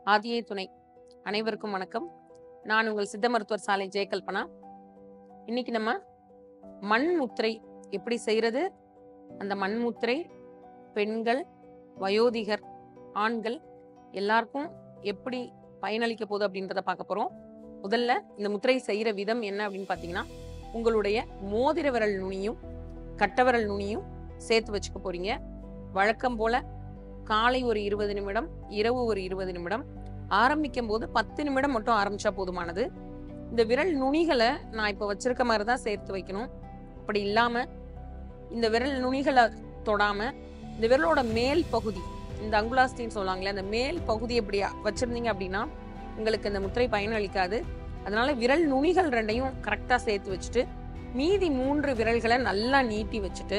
ஆதியே துணை அனைவருக்கும் வணக்கம் நான் உங்கள் சித்த மருத்துவர் சாலை ஜெயகல்பனா இன்னைக்கு நம்ம மண் முத்திரை எப்படி செய்யறது அந்த மண் முத்திரை பெண்கள் வயோதிகர் ஆண்கள் எல்லாருக்கும் எப்படி பயனளிக்க போகுது அப்படின்றத பார்க்க போறோம் முதல்ல இந்த முத்திரை செய்யற விதம் என்ன அப்படின்னு பார்த்தீங்கன்னா உங்களுடைய மோதிர விரல் நுனியும் கட்டவிரல் நுனியும் சேர்த்து வச்சுக்க போறீங்க வழக்கம் போல காலை ஒரு இருபது நிமிடம் இரவு ஒரு இருபது நிமிடம் ஆரம்பிக்கும் போது பத்து நிமிடம் மட்டும் ஆரம்பிச்சா போதுமானது இந்த விரல் நுனிகளை நான் இப்போ வச்சிருக்க மாதிரி தான் சேர்த்து வைக்கணும் அப்படி இல்லாம இந்த விரல் நுனிகளை தொடாம இந்த விரலோட மேல் பகுதி இந்த அங்குலாஸ்டின்னு சொல்லுவாங்களே அந்த மேல் பகுதி எப்படி வச்சிருந்தீங்க அப்படின்னா உங்களுக்கு இந்த முத்திரை பயனளிக்காது அதனால விரல் நுனிகள் ரெண்டையும் கரெக்டா சேர்த்து வச்சுட்டு மீதி மூன்று விரல்களை நல்லா நீட்டி வச்சுட்டு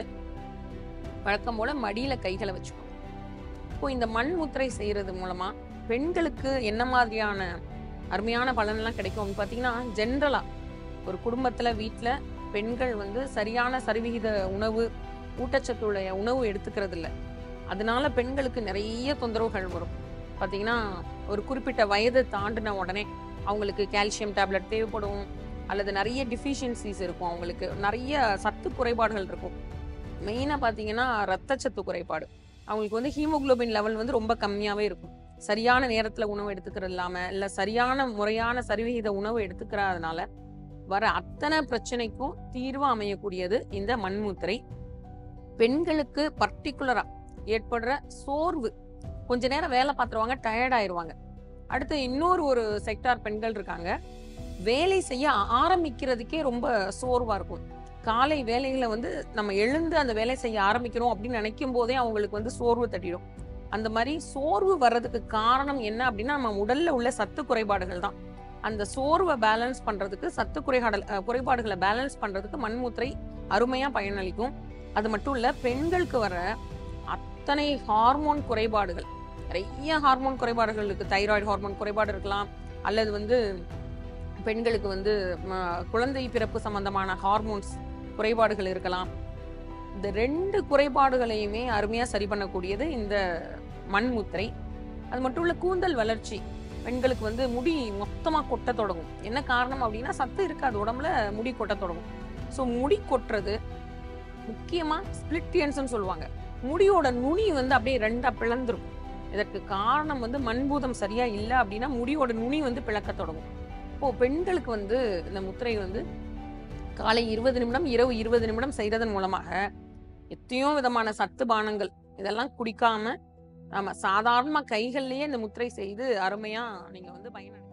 வழக்கம் போல மடியில கைகளை வச்சுக்கணும் இப்போ இந்த மண் முத்திரை செய்யறது மூலமா பெண்களுக்கு என்ன மாதிரியான அருமையான பலன்லாம் கிடைக்கும் அப்படின்னு பார்த்தீங்கன்னா ஜென்ரலா ஒரு குடும்பத்துல வீட்ல பெண்கள் வந்து சரியான சரிவிகித உணவு ஊட்டச்சத்துடைய உணவு எடுத்துக்கிறது இல்ல அதனால பெண்களுக்கு நிறைய தொந்தரவுகள் வரும் பார்த்தீங்கன்னா ஒரு குறிப்பிட்ட வயது தாண்டின உடனே அவங்களுக்கு கால்சியம் டேப்லெட் தேவைப்படும் அல்லது நிறைய டிஃபிஷியன்சிஸ் இருக்கும் அவங்களுக்கு நிறைய சத்து குறைபாடுகள் இருக்கும் மெயினாக பார்த்தீங்கன்னா ரத்தச்சத்து குறைபாடு அவங்களுக்கு வந்து ஹீமோகுளோபின் லெவல் வந்து ரொம்ப கம்மியாகவே இருக்கும் சரியான நேரத்தில் உணவு எடுத்துக்கிறது இல்லாமல் இல்லை சரியான முறையான சரிவிகித உணவு எடுத்துக்கிறதுனால வர அத்தனை பிரச்சனைக்கும் தீர்வு அமையக்கூடியது இந்த மண்முத்திரை பெண்களுக்கு பர்டிகுலரா ஏற்படுற சோர்வு கொஞ்ச நேரம் வேலை பார்த்துருவாங்க டயர்ட் ஆயிருவாங்க அடுத்து இன்னொரு ஒரு செக்டார் பெண்கள் இருக்காங்க வேலை செய்ய ஆரம்பிக்கிறதுக்கே ரொம்ப சோர்வா இருக்கும் காலை வேலைகளை வந்து நம்ம எழுந்து அந்த வேலை செய்ய ஆரம்பிக்கிறோம் அப்படின்னு நினைக்கும் போதே அவங்களுக்கு வந்து சோர்வு தட்டிடும் அந்த மாதிரி சோர்வு வர்றதுக்கு காரணம் என்ன அப்படின்னா நம்ம உடல்ல உள்ள சத்து குறைபாடுகள் தான் அந்த சோர்வை பேலன்ஸ் பண்றதுக்கு சத்து குறைபாடு குறைபாடுகளை பேலன்ஸ் பண்றதுக்கு மண்முத்திரை அருமையா பயனளிக்கும் அது மட்டும் இல்ல பெண்களுக்கு வர அத்தனை ஹார்மோன் குறைபாடுகள் நிறைய ஹார்மோன் குறைபாடுகள் இருக்கு தைராய்டு ஹார்மோன் குறைபாடு இருக்கலாம் அல்லது வந்து பெண்களுக்கு வந்து குழந்தை பிறப்பு சம்பந்தமான ஹார்மோன்ஸ் குறைபாடுகள் இருக்கலாம் இந்த ரெண்டு குறைபாடுகளையுமே அருமையா சரி பண்ணக்கூடியது இந்த மண்முத்திரை அது மட்டும் இல்ல கூந்தல் வளர்ச்சி பெண்களுக்கு வந்து முடி மொத்தமா கொட்ட தொடங்கும் என்ன காரணம் அப்படின்னா சத்து இருக்காது உடம்புல முடி கொட்ட தொடங்கும் ஸோ முடி கொட்டுறது முக்கியமா ஸ்பிளிட்டியன்ஸ்னு சொல்லுவாங்க முடியோட நுனி வந்து அப்படியே ரெண்டா பிளந்துரும் இதற்கு காரணம் வந்து மண்பூதம் சரியா இல்லை அப்படின்னா முடியோட நுனி வந்து பிளக்க தொடங்கும் இப்போ பெண்களுக்கு வந்து இந்த முத்திரை வந்து காலை இருபது நிமிடம் இரவு இருபது நிமிடம் செய்யறதன் மூலமாக எத்தனையோ விதமான சத்து பானங்கள் இதெல்லாம் குடிக்காம நம்ம சாதாரண கைகள்லயே இந்த முத்திரை செய்து அருமையா நீங்க வந்து பயனடை